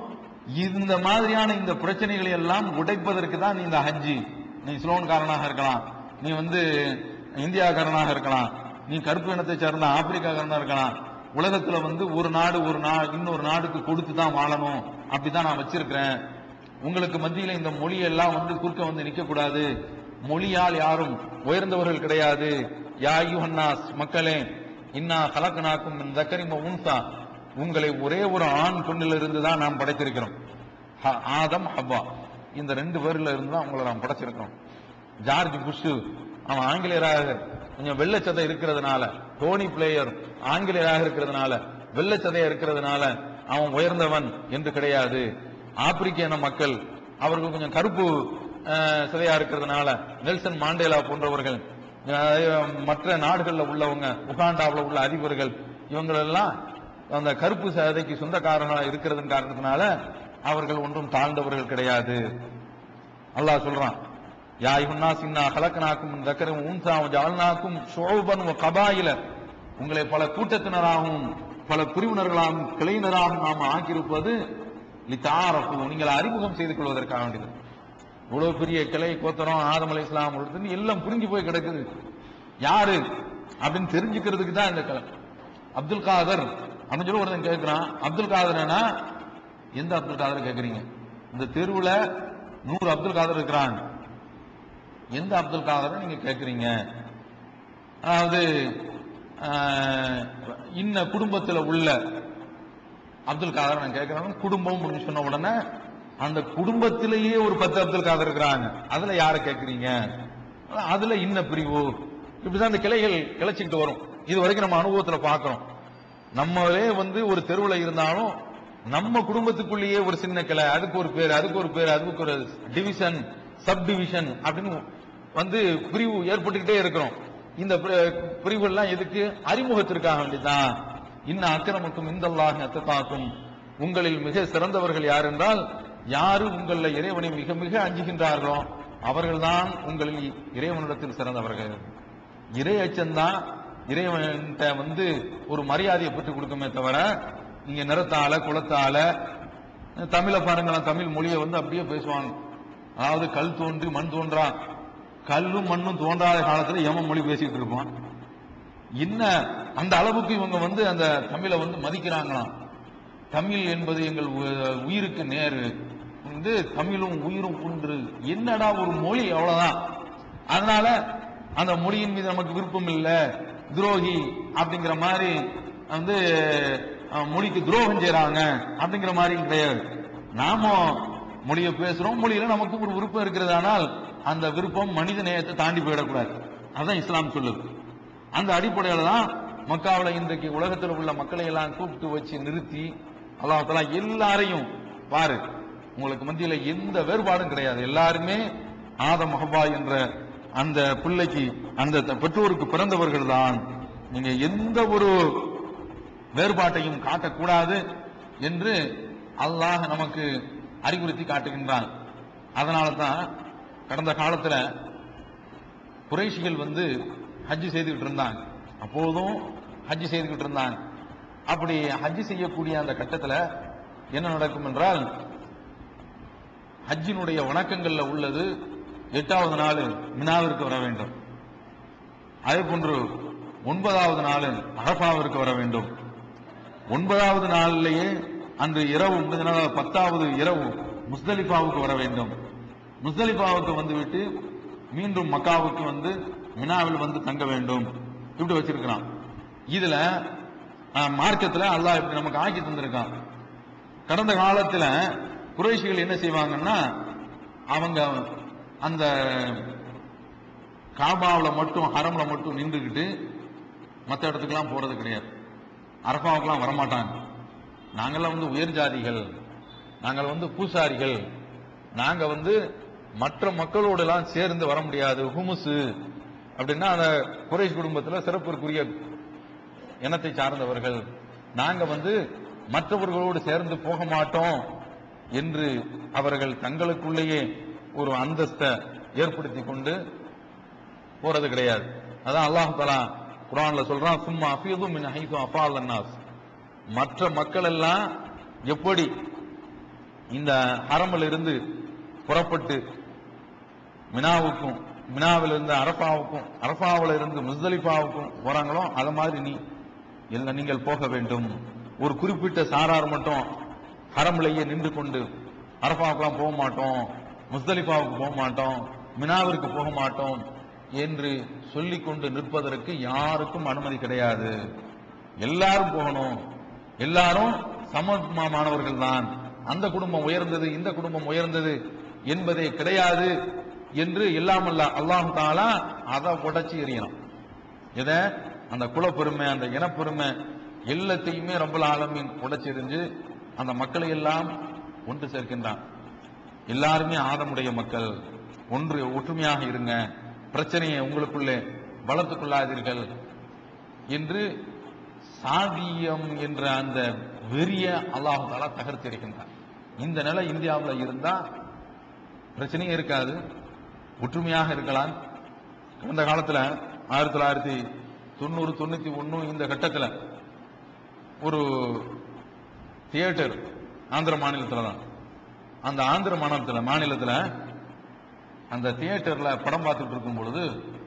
இந்த மாதிரியான இந்த பிரச்சனைகளை எல்லாம் உடைப்பதற்கு தான் நீ இந்த ஹஜ்ஜி நீ ஸ்லோன்காரனாக இருக்கலாம் நீ வந்து இந்தியாக்காரனாக இருக்கலாம் நீ கருப்பு இனத்தை சேர்ந்த ஆப்பிரிக்காக்காரனா இருக்கலாம் உலகத்துல வந்து ஒரு நாடு ஒரு நா இன்னொரு நாடுக்கு கொடுத்து தான் வாழணும் அப்படிதான் நான் வச்சிருக்கிறேன் உங்களுக்கு மத்தியில இந்த மொழியெல்லாம் வந்து குறுக்க வந்து நிக்க கூடாது மொழியால் யாரும் உயர்ந்தவர்கள் கிடையாது யா யுஹன்னாஸ் மக்களே இன்னா கலக்கனாக்கும் இந்த கரிம உன்சா உங்களை ஒரே ஒரு ஆண் பெண்ணிலிருந்து தான் நாம் படைத்திருக்கிறோம் ஹ- ஆதம் ஹவ்வா இந்த ரெண்டு பேர்ல இருந்து தான் உங்களை நாம் படைச்சிருக்கிறோம் ஜார்ஜ் புஷ் அவன் ஆங்கிலேயராக கொஞ்சம் வெள்ளச்சதை இருக்கிறதுனால டோனி பிளேயர் ஆங்கிலேயராக இருக்கிறதுனால வெள்ளச்சதையா இருக்கிறதுனால அவன் உயர்ந்தவன் என்று கிடையாது ஆப்பிரிக்க இன மக்கள் அவர்கள் கொஞ்சம் கருப்பு அஹ், சிதையா இருக்கிறதுனால நெல்சன் மாண்டேலா போன்றவர்கள் அஹ், மற்ற நாடுகள்ல உள்ளவங்க உகாண்டாவில் உள்ள அதிபர்கள் இவங்களெல்லாம் அந்த கருப்பு சதைக்கு சொந்தக்காரனா இருக்கிறதன் காரணத்தினால அவர்கள் ஒன்றும் தாழ்ந்தவர்கள் கிடையாது அல்லாஹ் சொல்றான் யா இவன்னா சின்னா கலக்கனாக்கும் தக்கரும் ஊன்சாவும் ஜால்னாக்கும் ஷோபன் கபாயில உங்களை பல கூட்டத்தினராகவும் பல பிரிவினர்களாகவும் கிளையினராகவும் நாம் ஆக்கியிருப்பது லித்தாரப்பு நீங்கள் அறிமுகம் செய்து கொள்வதற்காக வேண்டியது இவ்வளவு பெரிய கிளை கோத்தரம் ஆதம் அலை இஸ்லாம் உள்ளதுன்னு எல்லாம் புரிஞ்சு போய் கிடக்குது யாரு அப்படின்னு தெரிஞ்சுக்கிறதுக்கு தான் இந்த கிளை அப்துல் காதர் அப்படின்னு சொல்லி ஒருத்தன் கேட்கிறான் அப்துல் காதர்னா எந்த அப்துல் காதர் கேக்குறீங்க இந்த தெருவுல நூறு அப்துல் காதர் இருக்கிறான் எந்த அப்துல் காதரை நீங்க கேக்குறீங்க அதாவது ஆஹ், இன்ன குடும்பத்துல உள்ள அப்துல் காதர் நான் கேட்கிறேன் குடும்பம் அப்படின்னு சொன்ன உடனே அந்த குடும்பத்திலேயே ஒரு பத்து அப்துல் காதர் இருக்கிறாங்க அதுல யார கேக்குறீங்க அதுல இன்ன பிரிவு இப்படிதான் அந்த கிளைகள் கிளைச்சிக்கிட்டு வரும் இது வரைக்கும் நம்ம அனுபவத்துல பார்க்கிறோம் நம்மளே வந்து ஒரு தெருவுல இருந்தாலும் நம்ம குடும்பத்துக்குள்ளேயே ஒரு சின்ன கிளை அதுக்கு ஒரு பேர் அதுக்கு ஒரு பேர் அதுக்கு ஒரு டிவிஷன் சப் டிவிஷன் அப்படின்னு வந்து பிரிவு ஏற்பட்டுக்கிட்டே இருக்கிறோம் இந்த பிரி- பிரிவுகள்லாம் எதுக்கு அறிமுகத்திற்காக வேண்டிதான் இன்ன அக்கிரமக்கும் இந்த அத்தத்தாக்கும் உங்களில் மிக சிறந்தவர்கள் யார் என்றால் யாரு உங்களில் இறைவனை மிக மிக அஞ்சுகின்றார்களோ அவர்கள்தான் உங்களில் இறைவனிடத்தில் சிறந்தவர்கள் இறை அச்சம்தான் இறைவன்கிட்ட வந்து ஒரு மரியாதையை பெற்றுக் கொடுக்குமே தவிர நீங்க நிறத்தால குலத்தால தமிழை பாருங்களேன் தமிழ் மொழியை வந்து அப்படியே பேசுவாங்க அதாவது கல் தோன்றி மண் தோன்றா கல்லும் மண்ணும் தோன்றாத காலத்துல எவன் மொழி பேசிட்டு இருப்பான் என்ன அந்த அளவுக்கு இவங்க வந்து அந்த தமிழை வந்து மதிக்கிறாங்களாம் தமிழ் என்பது எங்கள் உ- உயிருக்கு நேரு வந்து தமிழும் உயிரும் ஒன்று என்னடா ஒரு மொழி அவ்வளவுதான் அதனால அந்த மொழியின் மீது நமக்கு விருப்பம் இல்ல துரோகி அப்படிங்கிற மாதிரி வந்து அஹ், மொழிக்கு துரோகம் செய்றாங்க அப்படிங்கிற மாதிரி கிடையாது நாம மொழியை பேசுறோம் மொழியில நமக்கு ஒரு விருப்பம் இருக்கிறது ஆனால் அந்த விருப்பம் மனித நேயத்தை தாண்டி போயிடக்கூடாது அதான் இஸ்லாம் சொல்லுது அந்த அடிப்படையில தான் மக்காவுல இன்றைக்கு உலகத்தில் உள்ள மக்களை எல்லாம் கூப்பிட்டு வச்சு நிறுத்தி அல்லாஹ் தஆலா எல்லாரையும் பாரு உங்களுக்கு மத்தியில எந்த வேறுபாடும் கிடையாது எல்லாருமே ஆதம் மஹபா என்ற அந்த பிள்ளைக்கு அந்த த- பெற்றோருக்கு பிறந்தவர்கள் தான் நீங்க எந்த ஒரு வேறுபாட்டையும் காட்டக்கூடாது என்று அல்லாஹ் நமக்கு அறிவுறுத்தி காட்டுகின்றான் அதனால தான் கடந்த காலத்துல குறைஷிகள் வந்து ஹஜ் செய்துகிட்டு இருந்தாங்க அப்போதும் ஹஜ் செய்துகிட்டு இருந்தாங்க அப்படி ஹஜ் செய்யக்கூடிய அந்த கட்டத்துல என்ன நடக்கும் என்றால் ஹஜ்ஜினுடைய வணக்கங்கள்ல உள்ளது எட்டாவது நாள் மினாவிற்கு வர வேண்டும் அதே போன்று ஒன்பதாவது நாள் அரபாவிற்கு வர வேண்டும் ஒன்பதாவது நாளிலேயே அன்று இரவு முடிஞ்ச நாள் பத்தாவது இரவு முஸ்தலிஃபாவுக்கு வர வேண்டும் முஸ்தலிஃபாவுக்கு வந்துவிட்டு மீண்டும் மக்காவுக்கு வந்து மினாவில் வந்து தங்க வேண்டும் இப்படி வச்சிருக்கிறான் இதுல அஹ், மார்க்கத்துல அல்லாஹ் இப்படி நமக்கு ஆக்கி தந்திருக்கான் கடந்த காலத்துல குறைஷிகள் என்ன செய்வாங்கன்னா அவங்க அந்த காபாவுல மட்டும் ஹரம்ல மட்டும் நின்றுக்கிட்டு மற்ற இடத்துக்குலாம் போறது கிடையாது அரபாவுக்குலாம் வரமாட்டாங்க நாங்கெல்லாம் வந்து உயர் ஜாதிகள் நாங்கள் வந்து பூசாரிகள் நாங்க வந்து மற்ற மக்களோடு எல்லாம் சேர்ந்து வர முடியாது ஹுமுசு அப்படின்னா அந்த குறைஷ் குடும்பத்துல சிறப்பிற்குரிய இனத்தை சார்ந்தவர்கள் நாங்க வந்து மற்றவர்களோடு சேர்ந்து போக மாட்டோம் என்று அவர்கள் தங்களுக்குள்ளேயே ஒரு அந்தஸ்தை ஏற்படுத்தி கொண்டு போறது கிடையாது அதான் அல்லாஹ் தலா குரான்ல சொல்றான் சும்மா அஃபீதும் மின் ஹைதும் அஃபால் அன்னாஸ் மற்ற மக்கள் எல்லாம் எப்படி இந்த ஹரமில் இருந்து புறப்பட்டு மினாவுக்கும் மினாவில் இருந்து அரபாவுக்கும் அரபாவில் இருந்து முஸ்தலிஃபாவுக்கும் போறாங்களோ அத மாதிரி நீ எல்லாம் நீங்கள் போக வேண்டும் ஒரு குறிப்பிட்ட சாரார் மட்டும் ஹரம்லேயே நின்று கொண்டு அரபாவுக்குலாம் போக மாட்டோம் முஸ்தலிஃபாவுக்கு போக மாட்டோம் மினாவிற்கு போக மாட்டோம் என்று சொல்லிக் கொண்டு நிற்பதற்கு யாருக்கும் அனுமதி கிடையாது எல்லாரும் போகணும் எல்லாரும் சமமானவர்கள் தான் அந்த குடும்பம் உயர்ந்தது இந்த குடும்பம் உயர்ந்தது என்பதே கிடையாது என்று எல்லாமல்ல அல்லாஹு தாலா அதை உடைச்சு எறியணும் எதை அந்த குலப்பெருமை அந்த இனப்பெருமை எல்லாத்தையுமே ரப்பல் ஆலமீன் உடைச்சு எறிஞ்சு அந்த மக்களை எல்லாம் ஒன்று சேர்க்கின்றான் எல்லாருமே ஆதமுடைய மக்கள் ஒன்று ஒற்றுமையாக இருங்க பிரச்சனையை உங்களுக்குள்ளே வளர்த்துக் கொள்ளாதீர்கள் என்று சாதியம் என்ற அந்த வெறிய அல்லாஹு தாலா தகர்த்திருக்கின்றான் இந்த நிலை இந்தியாவில் இருந்தா பிரச்சனையே இருக்காது ஒற்றுமையாக இருக்கலாம் கடந்த காலத்துல ஆயிரத்தி தொள்ளாயிரத்தி தொண்ணூறு தொண்ணூத்தி ஒண்ணு இந்த கட்டத்துல ஒரு தியேட்டர் ஆந்திர மாநிலத்துல தான் அந்த ஆந்திர மாநிலத்துல மாநிலத்துல அந்த தியேட்டர்ல படம் பார்த்துட்டு இருக்கும் பொழுது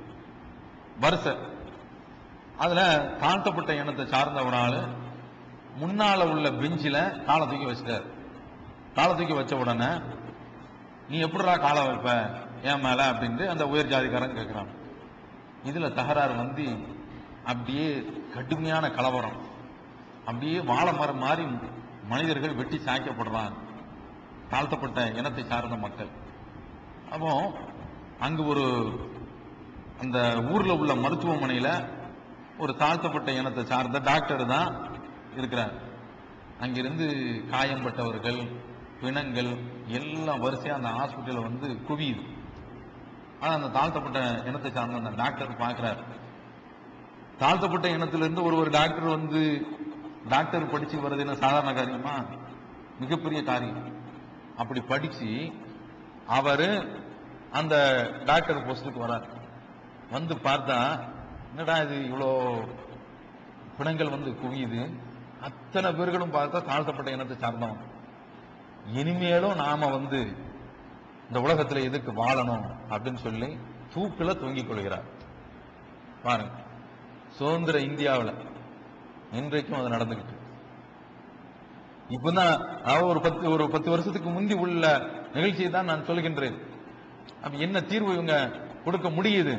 வரிசை அதுல தாழ்த்தப்பட்ட இனத்தை சார்ந்த ஒரு ஆளு முன்னால உள்ள பெஞ்சில காலை தூக்கி வச்சிட்டார் காலை தூக்கி வச்ச உடனே நீ எப்படிடா காலை வைப்ப ஏன் மேல அப்படின்ட்டு அந்த உயர் ஜாதிக்காரன் கேட்கிறான் இதுல தகராறு வந்து அப்படியே கடுமையான கலவரம் அப்படியே வாழை மரம் மாதிரி மனிதர்கள் வெட்டி சாய்க்கப்படுறாங்க தாழ்த்தப்பட்ட இனத்தை சார்ந்த மக்கள் அப்போ அங்கு ஒரு அந்த ஊர்ல உள்ள மருத்துவமனையில ஒரு தாழ்த்தப்பட்ட இனத்தை சார்ந்த டாக்டர் தான் இருக்கிறார் அங்கிருந்து காயம்பட்டவர்கள் பிணங்கள் எல்லாம் வரிசையா அந்த ஹாஸ்பிட்டல்ல வந்து குவியுது ஆனா அந்த தாழ்த்தப்பட்ட இனத்தை சார்ந்த அந்த டாக்டர் பார்க்கிறார் தாழ்த்தப்பட்ட இனத்திலிருந்து ஒரு ஒரு டாக்டர் வந்து டாக்டர் படிச்சு வர்றது என்ன சாதாரண காரியமா மிகப்பெரிய காரியம் அப்படி படிச்சு அவரு அந்த டாக்டர் போஸ்டுக்கு வரார் வந்து பார்த்தா என்னடா இது இவ்வளோ பிணங்கள் வந்து குவியுது அத்தனை பேர்களும் பார்த்தா தாழ்த்தப்பட்ட இனத்தை சார்ந்தவன் இனிமேலும் நாம வந்து இந்த உலகத்துல எதுக்கு வாழணும் அப்படின்னு சொல்லி தூக்குல தொங்கிக் கொள்கிறார் பாருங்க சுதந்திர இந்தியாவுல இன்றைக்கும் அது நடந்துகிட்டு இருக்கு. இப்பதான் அதாவது ஒரு பத்து ஒரு பத்து வருஷத்துக்கு முந்தி உள்ள நிகழ்ச்சியை தான் நான் சொல்கின்றேன் அப்ப என்ன தீர்வு இவங்க கொடுக்க முடியுது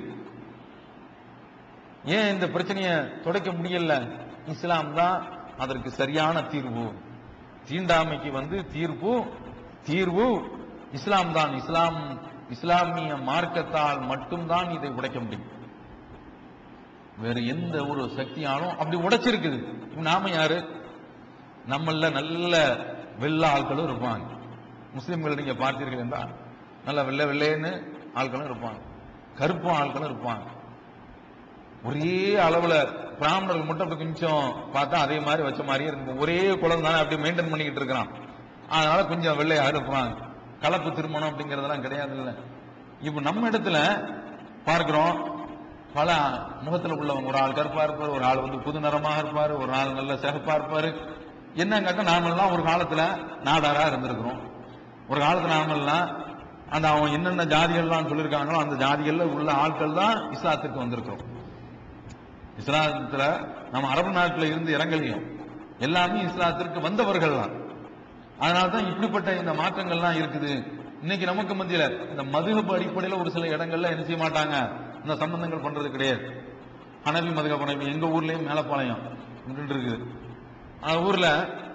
ஏன் இந்த பிரச்சனையை துடைக்க முடியல இஸ்லாம் தான் அதற்கு சரியான தீர்வு தீண்டாமைக்கு வந்து தீர்ப்பு தீர்வு இஸ்லாம் தான் இஸ்லாம் இஸ்லாமிய மார்க்கத்தால் மட்டும்தான் இதை உடைக்க முடியும் வேற எந்த ஒரு சக்தியாலும் அப்படி உடைச்சிருக்குது இப்ப நாம யாரு நம்மள நல்ல வெள்ள ஆட்களும் இருப்பாங்க முஸ்லிம்கள் நீங்க பார்த்தீர்கள் என்றால் நல்ல வெள்ளை வெள்ளைன்னு ஆட்களும் இருப்பாங்க கருப்பு ஆட்களும் இருப்பாங்க ஒரே அளவுல பிராமணர்கள் மட்டும் அப்படி கொஞ்சம் பார்த்தா அதே மாதிரி வச்ச மாதிரியே இருக்கும் ஒரே குலம் தானே அப்படி மெயின்டைன் பண்ணிக்கிட்டு இருக்கிறான் அதனால கொஞ்சம் வெள்ளையா இருப்பாங்க கலப்பு திருமணம் அப்படிங்கறதெல்லாம் கிடையாது இல்ல இப்ப நம்ம இடத்துல பார்க்கிறோம் பல முகத்துல உள்ளவங்க ஒரு ஆள் கருப்பா இருப்பாரு ஒரு ஆள் வந்து புது நிறமாக இருப்பாரு ஒரு ஆள் நல்ல சிகப்பா இருப்பாரு என்னங்காக்க நாமெல்லாம் ஒரு காலத்துல நாடாரா இருந்திருக்கிறோம் ஒரு காலத்துல நாமெல்லாம் அந்த அவன் என்னென்ன ஜாதிகள்லாம் சொல்லியிருக்காங்களோ அந்த ஜாதிகள்ல உள்ள ஆட்கள் தான் இஸ்லாத்திற்கு வந்திருக்கிறோம் இஸ்லாத்துல நம்ம அரபு நாட்டுல இருந்து இறங்கலையும் எல்லாமே இஸ்லாத்திற்கு வந்தவர்கள் தான் அதனாலதான் இப்படிப்பட்ட இந்த மாற்றங்கள்லாம் இருக்குது இன்னைக்கு நமக்கு மத்தியில இந்த மதுகப்பு அடிப்படையில ஒரு சில இடங்கள்ல என்ன செய்ய மாட்டாங்க இந்த சம்பந்தங்கள் பண்றது கிடையாது ஹனபி மதுகப் ஹனபி எங்க ஊர்லயும் மேலப்பாளையம் இப்படின்னு இருக்குது அந்த ஊர்ல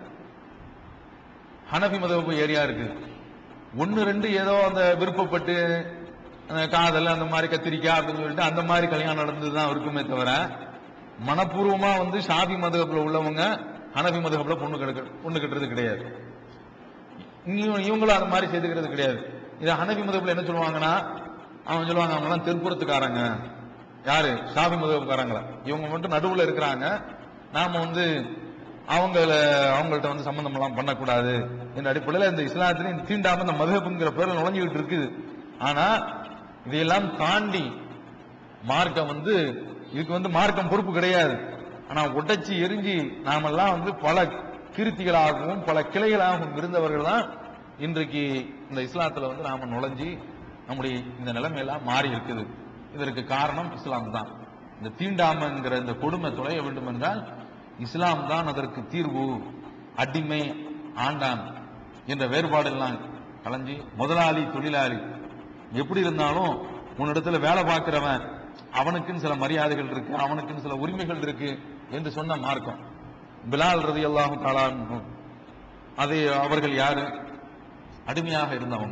ஹனபி மதுகப்பு ஏரியா இருக்கு ஒன்னு ரெண்டு ஏதோ அந்த விருப்பப்பட்டு அந்த காதல் அந்த மாதிரி கத்திரிக்காய் அப்படின்னு சொல்லிட்டு அந்த மாதிரி கல்யாணம் நடந்ததுதான் இருக்குமே தவிர மனப்பூர்வமா வந்து ஷாபி மதுகப்புல உள்ளவங்க ஹனபி மதுகப்புல பொண்ணு கெடுக்க பொண்ணு கட்டுறது கிடையாது இவங்க- இவங்களும் அந்த மாதிரி செய்துக்கிறது கிடையாது இதை ஹனபி மதுகப்புல என்ன சொல்லுவாங்கன்னா அவன் சொல்லுவாங்க அவங்க எல்லாம் தெற்புறத்துக்காரங்க யாரு ஷாபி மதுகப்புக்காரங்களா இவங்க மட்டும் நடுவுல இருக்கிறாங்க நாம வந்து அவங்கள அவங்கள்ட்ட வந்து சம்பந்தம் எல்லாம் பண்ணக்கூடாது என்ற அடிப்படையில் இந்த இஸ்லாத்திலையும் தீண்டாம இந்த மதுகப்புங்கிற பேர்ல நுழைஞ்சுக்கிட்டு இருக்குது ஆனா இதையெல்லாம் தாண்டி மார்க்கம் வந்து இதுக்கு வந்து மார்க்கம் பொறுப்பு கிடையாது ஆனா உடைச்சி எரிஞ்சு நாமெல்லாம் வந்து பல கிருத்திகளாகவும் பல கிளைகளாகவும் இருந்தவர்கள் தான் இன்றைக்கு இந்த இஸ்லாத்துல வந்து நாம நுழைஞ்சி நம்முடைய இந்த நிலைமையெல்லாம் மாறி இருக்குது இதற்கு காரணம் இஸ்லாம் தான் இந்த தீண்டாமைங்கிற இந்த கொடுமை தொலைய வேண்டும் என்றால் இஸ்லாம் தான் அதற்கு தீர்வு அடிமை ஆண்டான் என்ற வேறுபாடெல்லாம் கலைஞ்சி முதலாளி தொழிலாளி எப்படி இருந்தாலும் உன்னிடத்துல வேலை பார்க்கிறவன் அவனுக்குன்னு சில மரியாதைகள் இருக்கு அவனுக்குன்னு சில உரிமைகள் இருக்கு என்று சொன்ன மார்க்கம் பிலால் ரதி அல்லாஹு அது அவர்கள் யாரு அடிமையாக இருந்தவங்க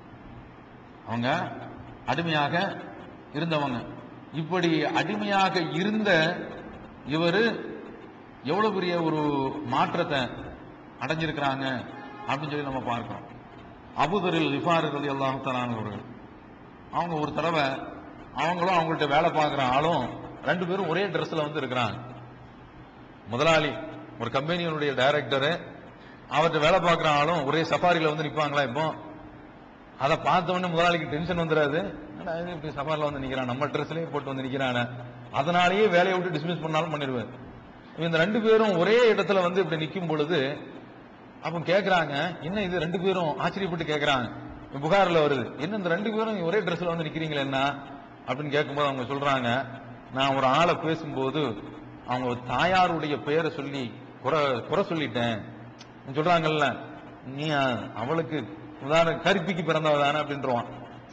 அவங்க அடிமையாக இருந்தவங்க இப்படி அடிமையாக இருந்த இவரு எவ்வளவு பெரிய ஒரு மாற்றத்தை அடைஞ்சிருக்கிறாங்க அப்படின்னு சொல்லி நம்ம பார்க்கிறோம் அபுதரில் ரிஃபார் ரதி அல்லாஹு அவர்கள் அவங்க ஒரு தடவை அவங்களும் அவங்கள்ட்ட வேலை பார்க்குற ஆளும் ரெண்டு பேரும் ஒரே ட்ரெஸ்ல வந்து இருக்கிறாங்க முதலாளி ஒரு கம்பெனியினுடைய டைரக்டரு அவர்கிட்ட வேலை பார்க்குற ஆளும் ஒரே சஃபாரில வந்து நிப்பாங்களா இப்போ அதை பார்த்த உடனே முதலாளிக்கு டென்ஷன் வந்துடாது என்னடா இது இப்படி சஃபாரில வந்து நிக்கிறான் நம்ம ட்ரெஸ்லயே போட்டு வந்து நிக்கிறானே அதனாலேயே வேலையை விட்டு டிஸ்மிஸ் பண்ணாலும் பண்ணிடுவேன் இந்த ரெண்டு பேரும் ஒரே இடத்துல வந்து இப்படி நிக்கும் பொழுது அப்ப கேக்குறாங்க என்ன இது ரெண்டு பேரும் ஆச்சரியப்பட்டு கேக்குறாங்க புகார்ல வருது என்ன இந்த ரெண்டு பேரும் ஒரே ட்ரெஸ்ல வந்து நிக்கிறீங்களே என்ன அப்படின்னு கேட்கும்போது அவங்க சொல்றாங்க நான் ஒரு ஆளை பேசும்போது அவங்க தாயாருடைய பெயரை சொல்லி குறை குறை சொல்லிட்டேன் சொல்றாங்கல்ல நீ அவளுக்கு உதாரண கருப்பிக்கு பிறந்தவ தானே அப்படின்றவான்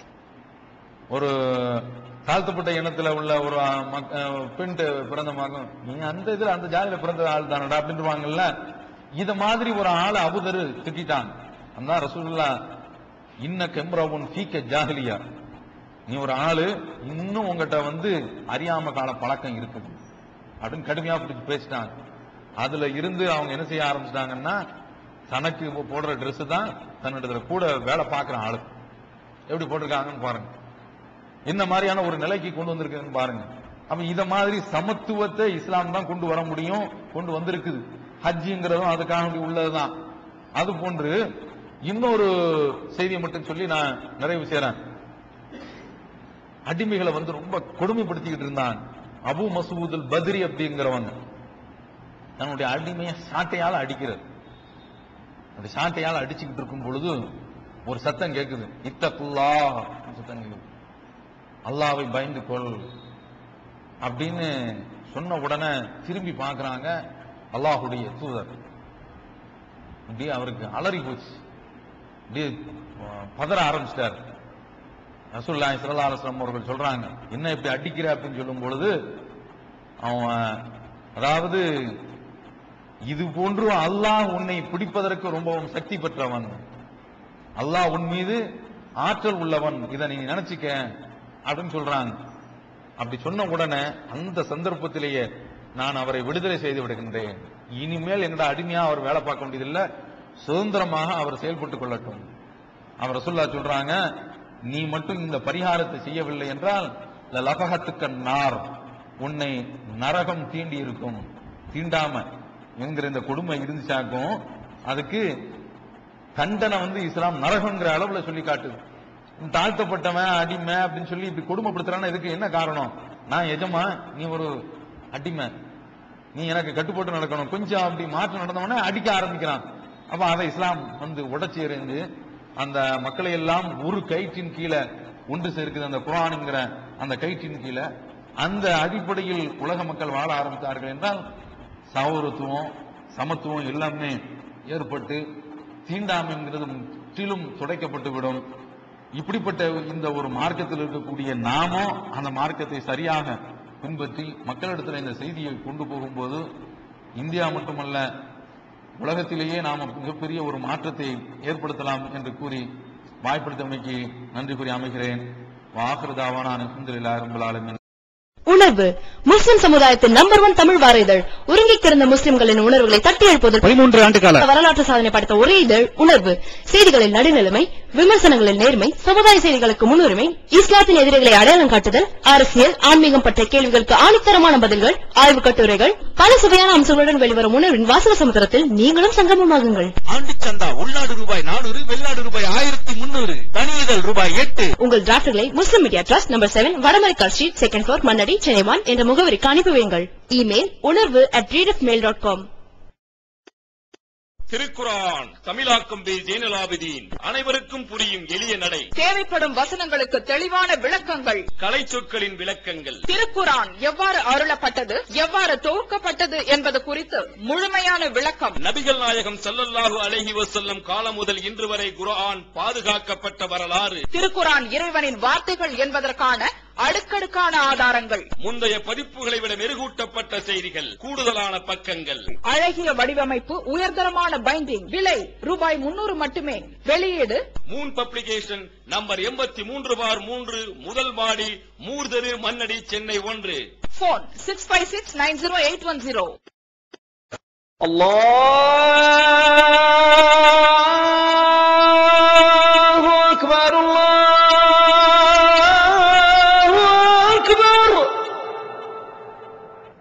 ஒரு தாழ்த்தப்பட்ட இனத்துல உள்ள ஒரு மக்- அஹ் பெண் பிறந்த மகன் நீ அந்த இதுல அந்த ஜாதியில பிறந்த ஆள் தானடா அப்படின்றவாங்கல்ல இத மாதிரி ஒரு ஆளை அபுதரு திட்டான் அந்த ரசூலுல்லா இன்ன கெம்ரவுன் ஃபீக்க ஜாஹிலியா நீ ஒரு ஆளு இன்னும் உங்ககிட்ட வந்து அறியாம கால பழக்கம் இருக்குது அப்படின்னு கடுமையா பிடிச்சு பேசிட்டாங்க அதுல இருந்து அவங்க என்ன செய்ய ஆரம்பிச்சிட்டாங்கன்னா தனக்கு இப்போ போடுற Dress தான் தன்னிடத்துல கூட வேலை பார்க்குற ஆளு எப்படி போட்டிருக்காங்கன்னு பாருங்க என்ன மாதிரியான ஒரு நிலைக்கு கொண்டு வந்திருக்குன்னு பாருங்க அப்ப இத மாதிரி சமத்துவத்தை இஸ்லாம் தான் கொண்டு வர முடியும் கொண்டு வந்திருக்குது ஹஜ்ஜிங்கிறதும் அதுக்காக வேண்டி உள்ளதுதான் அது போன்று இன்னொரு செய்தியை மட்டும் சொல்லி நான் நிறைவு செய்றேன் அடிமைகளை வந்து ரொம்ப கொடுமைப்படுத்திக்கிட்டு இருந்தான் அபு மசூதுல் பத்ரி அப்படிங்கிறவங்க தன்னுடைய அடிமையை சாட்டையால அடிக்கிறது அந்த சாட்டையால அடிச்சுக்கிட்டு இருக்கும் பொழுது ஒரு சத்தம் கேட்குது இத்தகுல்லா சத்தம் கேக்குது அல்லாவை பயந்து கொள் அப்படின்னு சொன்ன உடனே திரும்பி பார்க்கறாங்க அல்லாஹுடைய தூதர் அப்படியே அவருக்கு அலறி போச்சு அப்படியே அஹ், பதற ஆரம்பிச்சிட்டார் ரசூல்லாய் சல்லா அலுவலம் அவர்கள் சொல்றாங்க என்ன இப்படி அடிக்கிற அப்படின்னு சொல்லும் பொழுது அவன் அதாவது இது போன்று அல்லாஹ் உன்னை பிடிப்பதற்கு ரொம்பவும் சக்தி பெற்றவன் அல்லாஹ் உன் மீது ஆற்றல் உள்ளவன் இதை நீ நினைச்சுக்க அப்படின்னு சொல்றாங்க அப்படி சொன்ன உடனே அந்த சந்தர்ப்பத்திலேயே நான் அவரை விடுதலை செய்து விடுகின்றேன் இனிமேல் எங்கட அடிமையா அவர் வேலை பார்க்க வேண்டியதில்லை சுதந்திரமாக அவர் செயல்பட்டுக் கொள்ளட்டும் அவர் ரசூல்லா சொல்றாங்க நீ மட்டும் இந்த பரிகாரத்தை செய்யவில்லை என்றால் லபகத்துக்க நார் உன்னை நரகம் தீண்டி இருக்கும் தீண்டாம என்கிற இந்த கொடுமை இருந்துச்சாக்கும் அதுக்கு தண்டனை வந்து இஸ்லாம் நரகங்கிற அளவுல சொல்லி காட்டுது தாழ்த்தப்பட்டவன் அடிமை அப்படின்னு சொல்லி இப்படி கொடுமைப்படுத்துறான்னா இதுக்கு என்ன காரணம் நான் எஜமா நீ ஒரு அடிமை நீ எனக்கு கட்டுப்பட்டு நடக்கணும் கொஞ்சம் அப்படி மாற்றம் நடந்தவொடனே அடிக்க ஆரம்பிக்கிறான் அப்ப அதை இஸ்லாம் வந்து உடைச்சி எறிந்து அந்த மக்களை எல்லாம் ஒரு கயிற்றின் கீழே ஒன்று சேர்க்குது அந்த குரானுங்கிற அந்த கயிற்றின் கீழே அந்த அடிப்படையில் உலக மக்கள் வாழ ஆரம்பித்தார்கள் என்றால் சகோதரத்துவம் சமத்துவம் எல்லாமே ஏற்பட்டு தீண்டாமைங்கிறது முற்றிலும் துடைக்கப்பட்டு விடும் இப்படிப்பட்ட இந்த ஒரு மார்க்கத்தில் இருக்கக்கூடிய நாமும் அந்த மார்க்கத்தை சரியாக பின்பற்றி மக்களிடத்தில் இந்த செய்தியை கொண்டு போகும்போது இந்தியா மட்டுமல்ல உலகத்திலேயே நாம் மிகப்பெரிய ஒரு மாற்றத்தை ஏற்படுத்தலாம் என்று கூறி வாய்ப்படுத்தமைக்கு நன்றி கூறி அமைகிறேன் வாக்குறதாவான அலமதுல்லா ரபுல் ஆலமின் உணர்வு முஸ்லிம் சமுதாயத்தின் நம்பர் ஒன் தமிழ் வார இதழ் உறங்கிக் கிடந்த முஸ்லிம்களின் உணர்வுகளை தட்டி எழுப்புவதற்கு பதிமூன்று ஆண்டு கால வரலாற்று சாதனை படைத்த ஒரே இதழ் உணர்வு செய்திகளில் நடுநிலைமை விமர்சனங்களில் நேர்மை சமுதாய செய்திகளுக்கு முன்னுரிமை இஸ்லாத்தின் எதிரிகளை அடையாளம் காட்டுதல் அரசியல் ஆன்மீகம் பற்றிய கேள்விகளுக்கு ஆணித்தரமான பதில்கள் ஆய்வுக் கட்டுரைகள் பல சுவையான அம்சங்களுடன் வெளிவரும் உணர்வின் வாசக சமுத்திரத்தில் நீங்களும் சங்கமமாகுங்கள் ஆண்டு சந்தா உள்நாடு ரூபாய் நானூறு வெளிநாடு ரூபாய் ஆயிரத்தி முன்னூறு தனியதழ் ரூபாய் எட்டு உங்கள் டிராஃப்ட்களை Muslim Media Trust number seven Vadamaraikkal street second floor Mannady Chennai one என்ற முகவரிக்கு அனுப்பி வையுங்கள் இமெயில் உணர்வு அட் டாட் காம் திருக்குரான் தமிழாக்கம் பி ஜெயலலாபதீன் அனைவருக்கும் புரியும் எளிய நடை தேவைப்படும் வசனங்களுக்கு தெளிவான விளக்கங்கள் கலை சொற்களின் விளக்கங்கள் திருக்குரான் எவ்வாறு அருளப்பட்டது எவ்வாறு தொகுக்கப்பட்டது என்பது குறித்து முழுமையான விளக்கம் நபிகள் நாயகம் ஸல்லல்லாஹு அலைஹி வஸல்லம் காலம் முதல் இன்று வரை குர்ஆன் பாதுகாக்கப்பட்ட வரலாறு திருக்குரான் இறைவனின் வார்த்தைகள் என்பதற்கான அடுக்கடுக்கான ஆதாரங்கள் முந்தைய பதிப்புகளை விட மெருகூட்டப்பட்ட செய்திகள் கூடுதலான பக்கங்கள் அழகிய வடிவமைப்பு உயர்தரமான பைண்டிங் விலை ரூபாய் முன்னூறு மட்டுமே வெளியீடு மூன் பப்ளிகேஷன் நம்பர் எண்பத்தி மூன்று பார் மூன்று முதல் மாடி மூர்தரு மன்னடி சென்னை ஒன்று phone six five six nine zero eight one zero الله